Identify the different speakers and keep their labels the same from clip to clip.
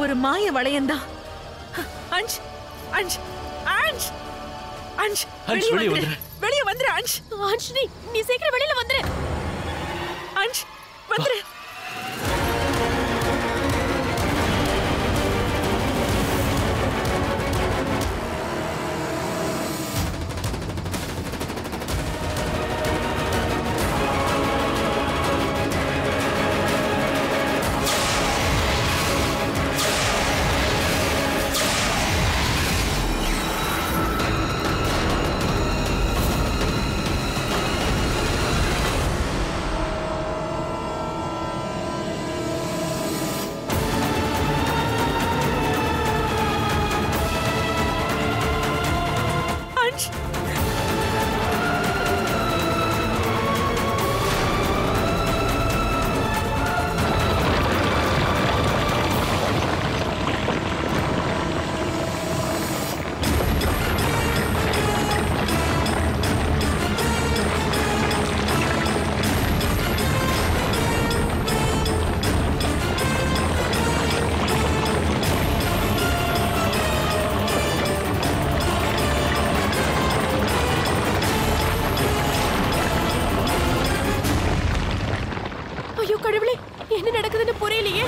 Speaker 1: ஒரு மாய வளையம்தான் அஞ்ச் அஞ்ச் அஞ்ச் அஞ்ச்
Speaker 2: அஞ்ச்,
Speaker 1: வெளியே
Speaker 2: வெளியே
Speaker 1: வந்துரு
Speaker 2: வந்துரு.
Speaker 1: வெளியே வந்துரு அஞ்ச்
Speaker 3: ஆஞ்சனி நீ சீக்கிரம் வெளியில வந்துரு
Speaker 1: அஞ்ச் வந்துரு அஞ்ச்
Speaker 3: ஐயோ கடவுளே என்ன நடக்குதுன்னு புரியலையே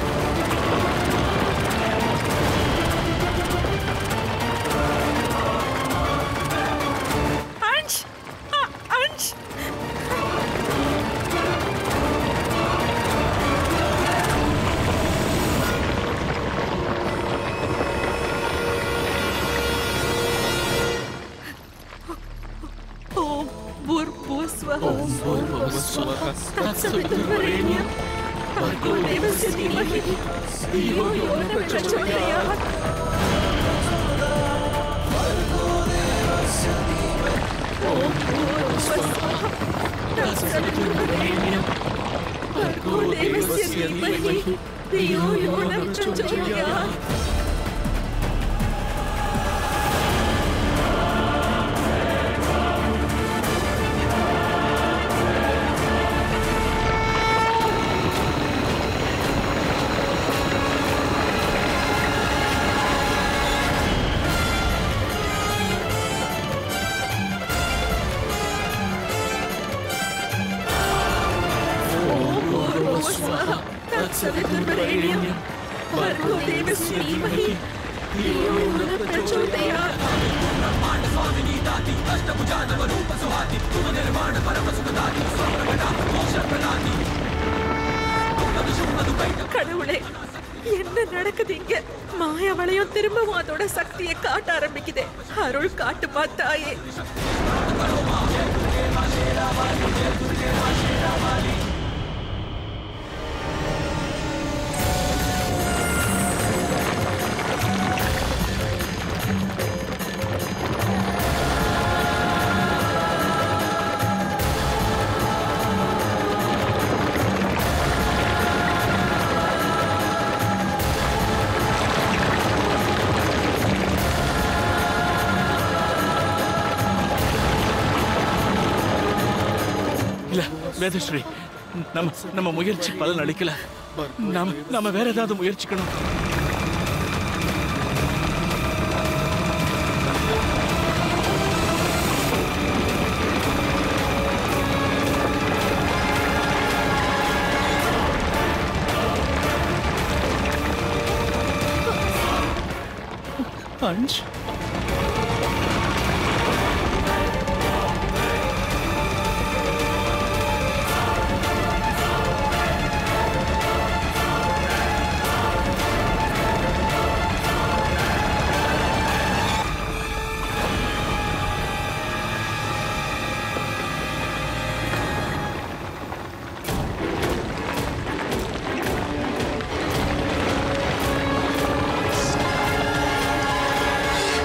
Speaker 1: அஞ்ச் அ, அஞ்ச் ஓம் பூர்பூஸ்வः तत्सवितुर्वरेण्यं भर्गो देवस्य धीमहि धियो यो न प्रचोदयात् ॐ भूर्भुवस्सुवः तत्सवितुर्वरेण्यं भर्गो देवस्य धीमहि धियो यो न प्रचोदयात् भूर्भुवस्सुवः तत्सवितुर्वरेण्यं भर्गो देवस्य धीमहि धियो यो न प्रचोदयात् கடவுளே என்ன நடக்குது இங்க மாயா வளையம் திரும்பவும் அதோட சக்தியை காட்ட ஆரம்பிக்குதே அருள் காட்டுமா தாயே
Speaker 2: இல்ல வேதஸ்ரீ நம்ம நம்ம முயற்சி பலன் அளிக்கல நாம நாம வேற ஏதாவது முயற்சிக்கணும் அஞ்ச்
Speaker 3: ஆ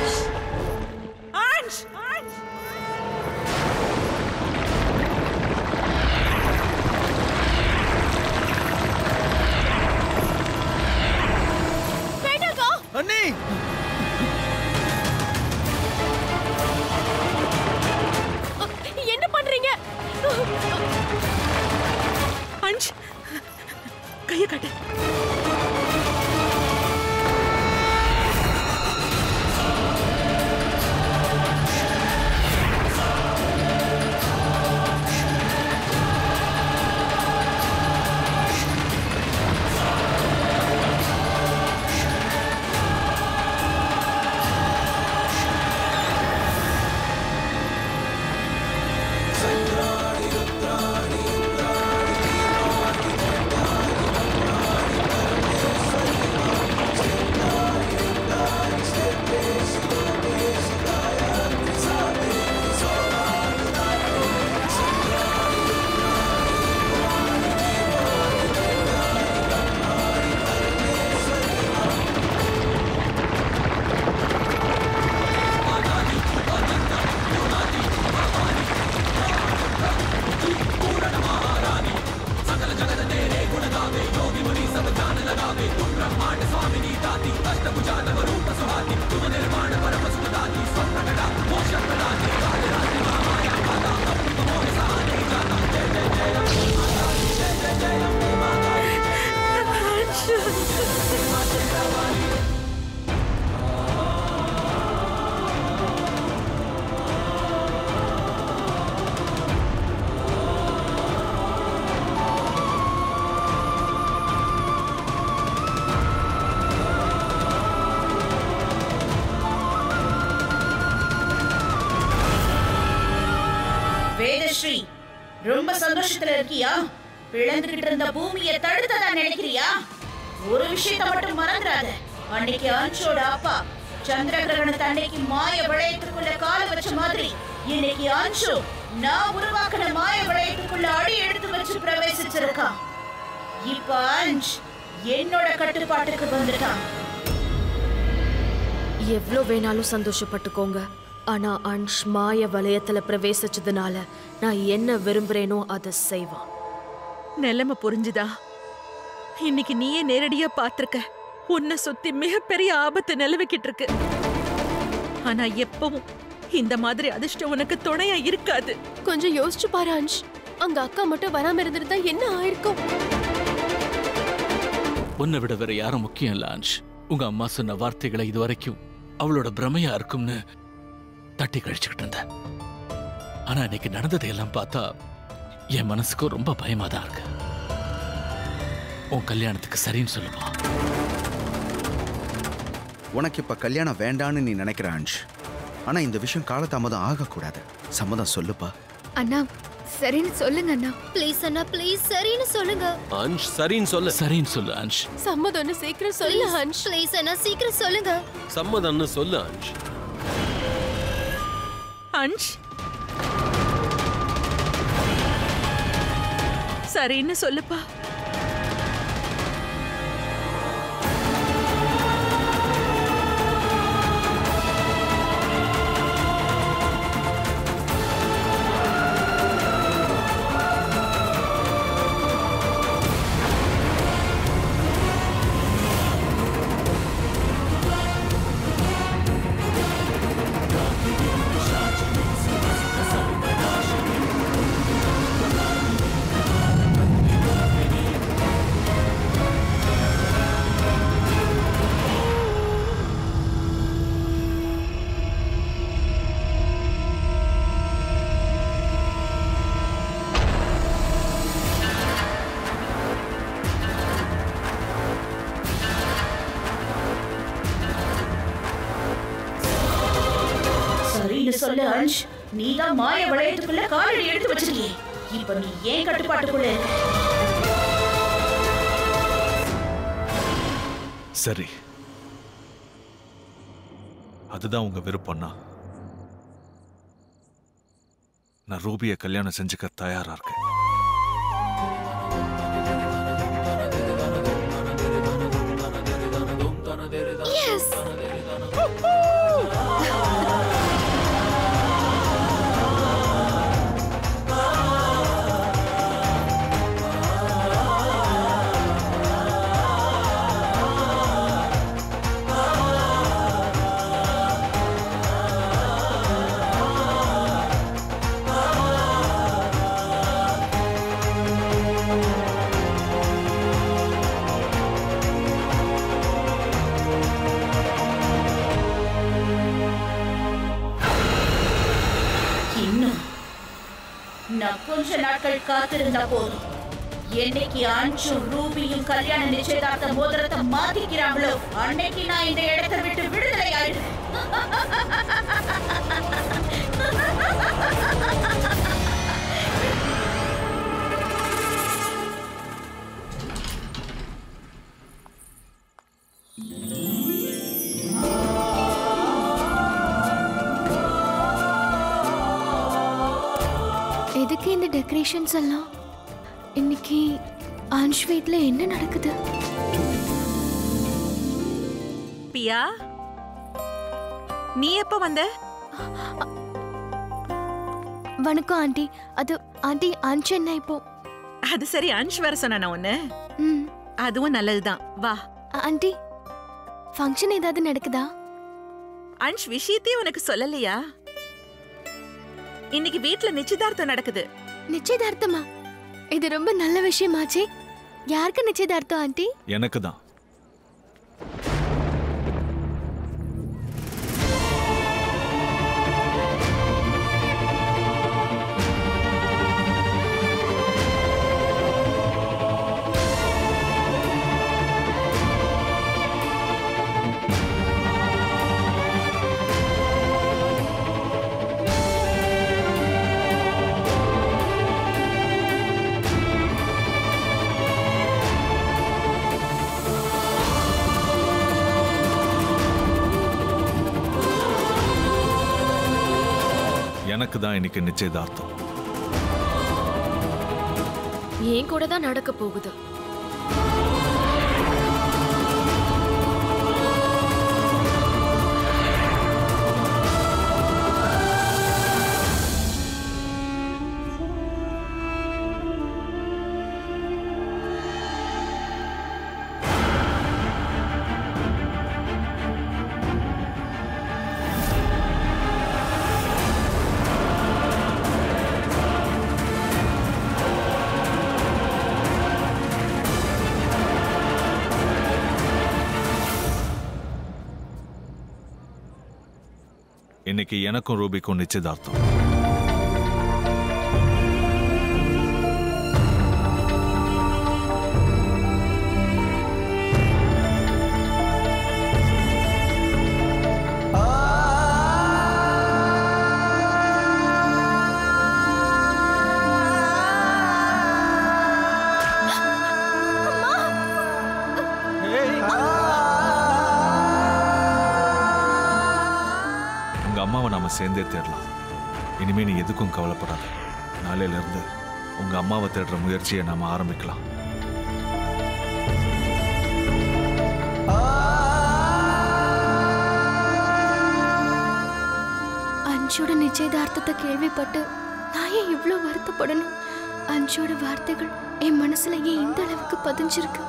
Speaker 4: வேதஸ்ரீ ரொம்ப சந்தோஷத்துல இருக்கியா பிளந்துகிட்டு இருந்த பூமியை தடுத்ததா நினைக்கிறியா ஒரு விஷயத்தை மட்டும் மறந்துடாத அன்னைக்கு அன்ஷோட அப்பா சந்திர கிரகணத்து அன்னைக்கு மாய வளையத்துக்குள்ள கால வச்ச மாதிரி இன்னைக்கு அன்ஷு நான் உருவாக்கின மாய வளையத்துக்குள்ள அடி எடுத்து வச்சு பிரவேசிச்சிருக்கான் இப்ப அன்ஷ் என்னோட கட்டுப்பாட்டுக்கு வந்துட்டான்
Speaker 3: எவ்வளோ வேணாலும் சந்தோஷப்பட்டுக்கோங்க ஆனா அன்ஷ் மாய வலயத்துல பிரவேசிச்சதுனால நான் என்ன விரும்புறேனோ அதை செய்வான்
Speaker 1: நிலைமை புரிஞ்சுதா இன்னைக்கு நீயே நேரடியா பார்த்திருக்க உன்னை சுத்தி மிகப்பெரிய ஆபத்து நிலவிக்கிட்டு இருக்கு ஆனா எப்பவும் இந்த மாதிரி அதிர்ஷ்டம் உனக்கு துணையா இருக்காது
Speaker 3: கொஞ்சம் யோசிச்சு பாரு அன்ஷ் அங்க அக்கா மட்டும் வராம இருந்திருந்தா என்ன ஆயிருக்கும்
Speaker 2: உன்னை விட வேற யாரும் முக்கியம் இல்ல அன்ஷ் உங்க அம்மா சொன்ன வார்த்தைகளை இதுவரைக்கும் அவளோட பிரமையா இருக்கும்னு தட்டி கழிச்சுக்கிட்டு இருந்தேன் ஆனா இன்னைக்கு நடந்ததையெல்லாம் பார்த்தா என் மனசுக்கு ரொம்ப பயமா தான் இருக்கு உன் கல்யாணத்துக்கு சரின்னு சொல்லுமா
Speaker 5: உனக்கு இப்ப கல்யாணம் வேண்டான்னு நீ நினைக்கிற அன்ஷ் ஆனா இந்த விஷயம் காலதாமதம் ஆகக்கூடாது சம்மதம் சொல்லுப்பா
Speaker 6: அண்ணா சரின்னு சொல்லுங்க அண்ணா ப்ளீஸ் அண்ணா ப்ளீஸ் சரின்னு சொல்லுங்க
Speaker 7: அன்ஷ் சரின்னு சொல்லு
Speaker 2: சரின்னு சொல்லு அன்ஷ்
Speaker 3: சம்மதம்னு சீக்கிரம் சொல்லு அன்ஷ்
Speaker 6: ப்ளீஸ் அண்ணா சீக்கிரம் சொல்லுங்க
Speaker 7: சம்மதம்னு சொல்லு அன்ஷ்
Speaker 1: அன்ஷ் சரின்னு சொல்லுப்பா
Speaker 4: சரின்னு சொல்லு அன்ஷ் நீதான் மாய வளையத்துக்குள்ள காலடி எடுத்து வச்சிருக்கியே இப்ப நீ ஏன் கட்டுப்பாட்டுக்குள்ள இருக்க
Speaker 8: சரி அதுதான் உங்க விருப்பம்னா நான் ரூபியை கல்யாணம் செஞ்சுக்க தயாரா இருக்கேன்
Speaker 4: இன்னும் நான் கொஞ்ச நாட்கள் காத்திருந்தா போதும் என்னைக்கு அன்ஷும் ரூபியும் கல்யாண நிச்சயதார்த்த மோதிரத்தை மாத்திக்கிறாங்களோ அன்னைக்கு நான் இந்த இடத்தை விட்டு விடுதலை ஆயிடுவேன்
Speaker 6: எதுக்கு இந்த டெக்கரேஷன்ஸ் எல்லாம் இன்னைக்கு ஆன்ஷ் வீட்ல என்ன நடக்குது
Speaker 1: பியா நீ எப்ப வந்த
Speaker 6: வணக்கம் ஆண்டி அது ஆண்டி ஆன்ஷ் என்ன இப்போ
Speaker 1: அது சரி அன்ஷ் வர சொன்னா உன்ன
Speaker 6: ம்
Speaker 1: அதுவும் நல்லதுதான் வா
Speaker 6: ஆண்டி ஃபங்க்ஷன் ஏதாவது நடக்குதா
Speaker 1: அன்ஷ் விஷயத்தையும் உனக்கு சொல்லலையா இன்னைக்கு வீட்ல நிச்சயதார்த்தம் நடக்குது
Speaker 6: நிச்சயதார்த்தமா இது ரொம்ப நல்ல விஷயமாச்சே யாருக்கு நிச்சயதார்த்தம் ஆண்டி
Speaker 8: எனக்கு தான் எனக்கு தான் இன்னைக்கு நிச்சயதார்த்தம்
Speaker 3: என் கூட தான் நடக்க போகுது
Speaker 8: இன்னைக்கு எனக்கும் ரூபிக்கும் நிச்சயதார்த்தம் உங்க அம்மாவை நாம சேர்ந்தே தேடலாம் இனிமே நீ எதுக்கும் கவலைப்படாத நாளையில இருந்து உங்க அம்மாவை தேடுற முயற்சியை நாம ஆரம்பிக்கலாம்
Speaker 6: அன்ஷோட நிச்சயதார்த்தத்தை கேள்விப்பட்டு நான் ஏன் இவ்வளோ வருத்தப்படணும் அன்ஷோட வார்த்தைகள் என் மனசுல ஏன் இந்த அளவுக்கு பதிஞ்சிருக்கு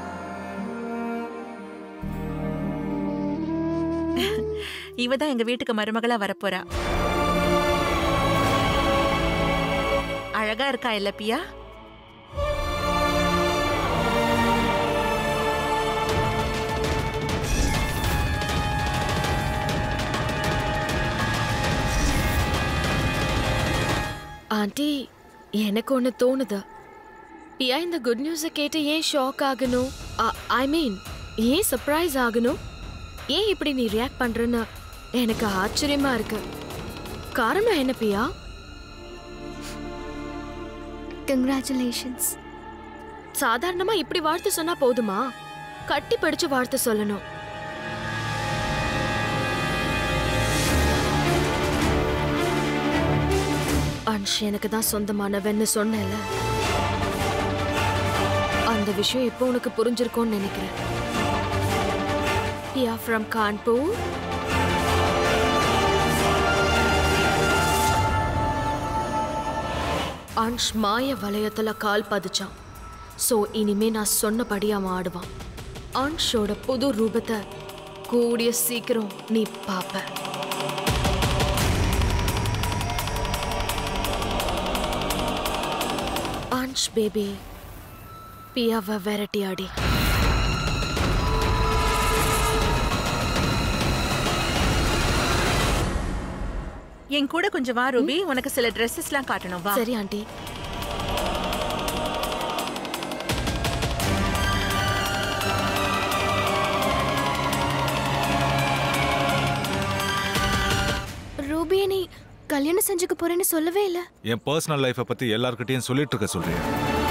Speaker 1: இவ தான் எங்க வீட்டுக்கு மருமகளா வரப்போறா அழகா இருக்கா இல்ல பியா
Speaker 3: ஆண்டி எனக்கு ஒன்று தோணுது பியா இந்த குட் நியூஸை கேட்டு ஏன் ஷாக் ஆகணும் ஐ மீன் ஏன் சர்ப்ரைஸ் ஆகணும் ஏன் இப்படி நீ ரியாக்ட் பண்றன்னு எனக்கு ஆச்சரியமா இருக்கு காரணம் என்ன பியா
Speaker 6: கங்க்ராச்சுலேஷன்ஸ்
Speaker 3: சாதாரணமா இப்படி வாழ்த்து சொன்னா போதுமா கட்டி பிடிச்சு வாழ்த்து சொல்லணும் அன்ஷ் எனக்கு தான் சொந்தமானவன்னு சொன்னேன்ல அந்த விஷயம் இப்போ உனக்கு புரிஞ்சிருக்கும்னு நினைக்கிறேன் பியா ஃப்ரம் கான்பூர் அன்ஷ் மாய வளையத்துல கால் பதிச்சான் ஸோ இனிமே நான் சொன்னபடி அவன் ஆடுவான் அன்ஷோட புது ரூபத்தை கூடிய சீக்கிரம் நீ பாப்ப அன்ஷ் பேபி பியாவை விரட்டி ஆடி
Speaker 1: என் கூட கொஞ்சம் வா ரூபி உனக்கு சில ட்ரெஸ்ஸஸ்லாம் காட்டணும் வா
Speaker 3: சரி ஆண்டி
Speaker 6: ரூபியை நீ கல்யாணம் செஞ்சுக்க போறேன்னு சொல்லவே இல்லை
Speaker 8: என் பர்சனல் லைஃப்பை பத்தி எல்லார்கிட்டயும் சொல்லிட்டு இருக்க சொல்றியா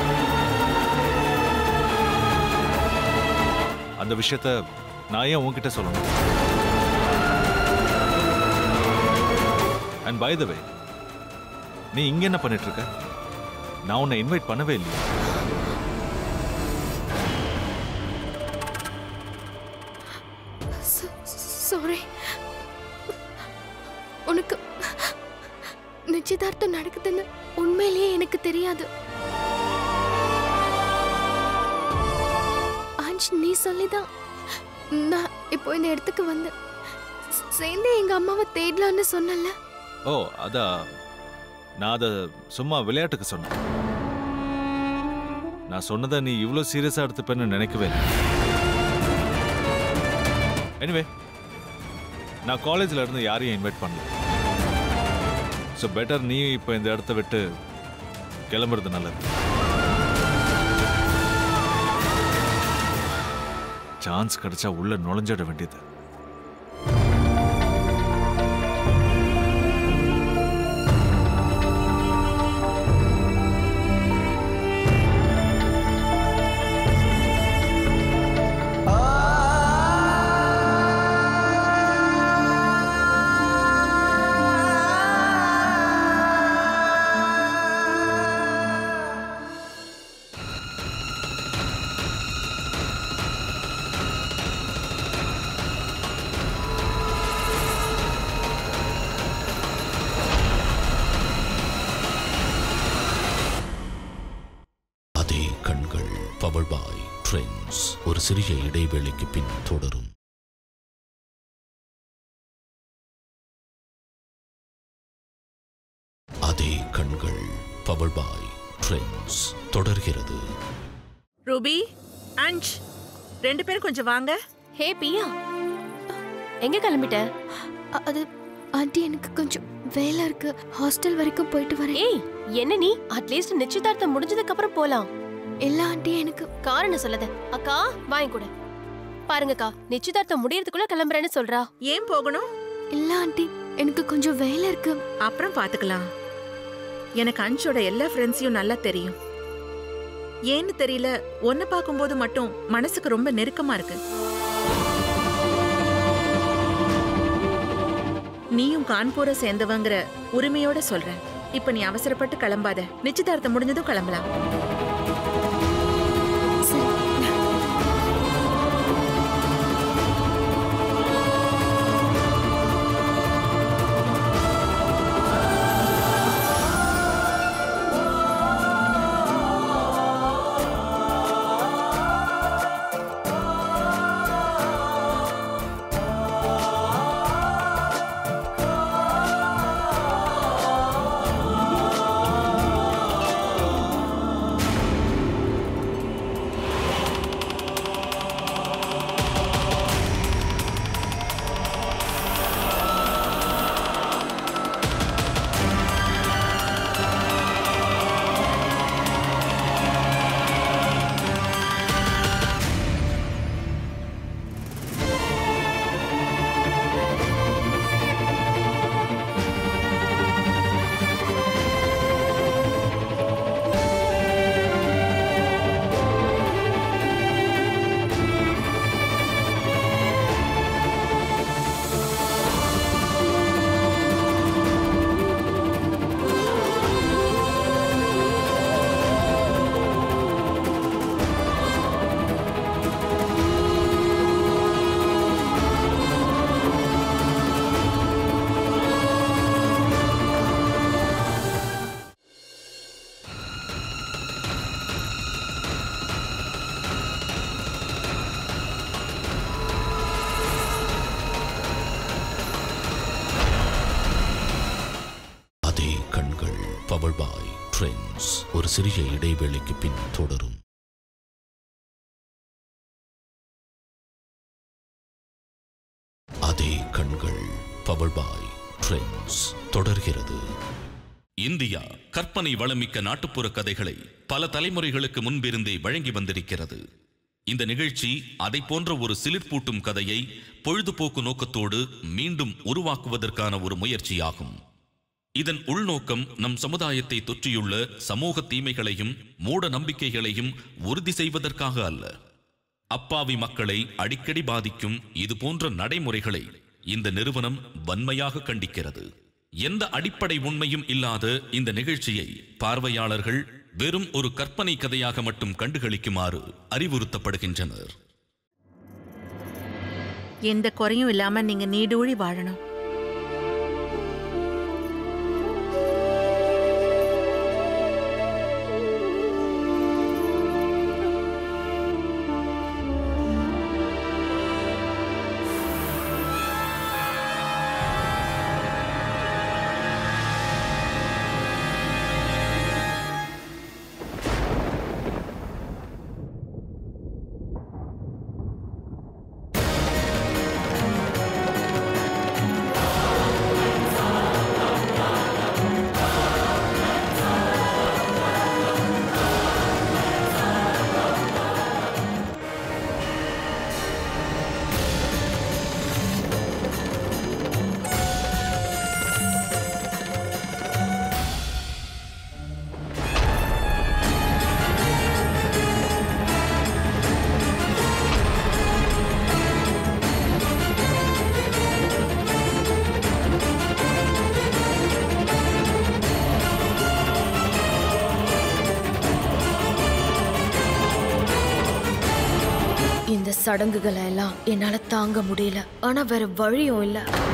Speaker 8: அந்த விஷயத்த நான் ஏன் உன்கிட்ட சொல்லணும் அண்ட் பை த வே நீ இங்க என்ன பண்ணிட்டு இருக்க நான் உன்னை இன்வைட் பண்ணவே இல்லையா
Speaker 6: சாரி உனக்கு நிச்சயதார்த்தம் நடக்குதுன்னு உண்மையிலேயே எனக்கு தெரியாது அன்ஷ் நீ சொல்லிதான் நான் இப்போ இந்த இடத்துக்கு வந்தேன் ச- சேர்ந்து எங்க அம்மாவை தேடலான்னு சொன்னல
Speaker 8: ஓ அதா நான் அதை சும்மா விளையாட்டுக்கு சொன்னேன் நான் சொன்னதை நீ இவ்வளோ சீரியஸாக எடுத்துப்பேன்னு நினைக்கவே இல்லை எனிவே நான் காலேஜில் இருந்து யாரையும் இன்வைட் பண்ணல ஸோ பெட்டர் நீ இப்போ இந்த இடத்த விட்டு கிளம்புறது நல்லது சான்ஸ் கிடைச்சா உள்ள நுழைஞ்சிட வேண்டியது
Speaker 4: ஆ
Speaker 9: பவர்ட் பாய் ட்ரெண்ட்ஸ் ஒரு சிறிய இடைவேளைக்கு பின் தொடரும் அதே கண்கள் பவர்ட் பாய் ட்ரெண்ட்ஸ் தொடர்கிறது
Speaker 1: ரூபி அன்ஷ் ரெண்டு பேரும் கொஞ்சம் வாங்க
Speaker 10: ஹே பியா எங்க கிளம்பிட்ட
Speaker 6: அ- அது ஆண்டி எனக்கு கொஞ்சம் வேலை இருக்கு ஹாஸ்டல் வரைக்கும் போயிட்டு வரேன்
Speaker 10: ஏய் என்ன நீ அட்லீஸ்ட் நிச்சயதார்த்தம் முடிஞ்சதுக்கு அப்புறம் போலாம்
Speaker 6: இல்ல ஆண்டி எனக்கு
Speaker 10: காரணம் சொல்லாத அக்கா வாங்கி கொடு பாருங்கக்கா நிச்சயதார்த்தம் முடியறதுக்குள்ள கிளம்புறேன்னு சொல்றா
Speaker 1: ஏன் போகணும்
Speaker 6: இல்ல ஆண்டி எனக்கு கொஞ்சம் வேலை இருக்கு
Speaker 1: அப்புறம் பாத்துக்கலாம் எனக்கு அன்ஷோட எல்லா ஃப்ரெண்ட்ஸையும் நல்லா தெரியும் ஏன்னு தெரியல ஒன்ன பார்க்கும்போது மட்டும் மனசுக்கு ரொம்ப நெருக்கமா இருக்கு நீயும் கான்பூரை சேர்ந்தவங்கிற உரிமையோட சொல்றேன் இப்ப நீ அவசரப்பட்டு கிளம்பாத நிச்சயதார்த்தம் முடிஞ்சதும் கிளம்பலாம்
Speaker 6: சரி
Speaker 9: அதே கண்கள் பவர்ட் பாய் ட்ரெண்ட்ஸ் ஒரு சிறிய இடைவேளைக்கு பின் தொடரும் அதே கண்கள் பவர்ட் பாய் ட்ரெண்ட்ஸ் தொடர்கிறது
Speaker 11: இந்தியா கற்பனை வளமிக்க நாட்டுப்புற கதைகளை பல தலைமுறைகளுக்கு முன்பிருந்தே வழங்கி வந்திருக்கிறது இந்த நிகழ்ச்சி அதை போன்ற ஒரு சிலிர்ப்பூட்டும் கதையை பொழுதுபோக்கு நோக்கத்தோடு மீண்டும் உருவாக்குவதற்கான ஒரு முயற்சியாகும் இதன் உள்நோக்கம் நம் சமுதாயத்தை தொற்றியுள்ள சமூக தீமைகளையும் மூட நம்பிக்கைகளையும் உறுதி செய்வதற்காக அல்ல அப்பாவி மக்களை அடிக்கடி பாதிக்கும் இது போன்ற நடைமுறைகளை இந்த நிறுவனம் வன்மையாக கண்டிக்கிறது எந்த அடிப்படை உண்மையும் இல்லாத இந்த நிகழ்ச்சியை பார்வையாளர்கள் வெறும் ஒரு கற்பனை கதையாக மட்டும் கண்டுகளிக்குமாறு அறிவுறுத்தப்படுகின்றனர்
Speaker 1: எந்த குறையும் இல்லாம நீங்க நீடூழி வாழணும்
Speaker 3: இந்த சடங்குகளை எல்லாம் என்னால தாங்க முடியல ஆனா வேற வழியும் இல்ல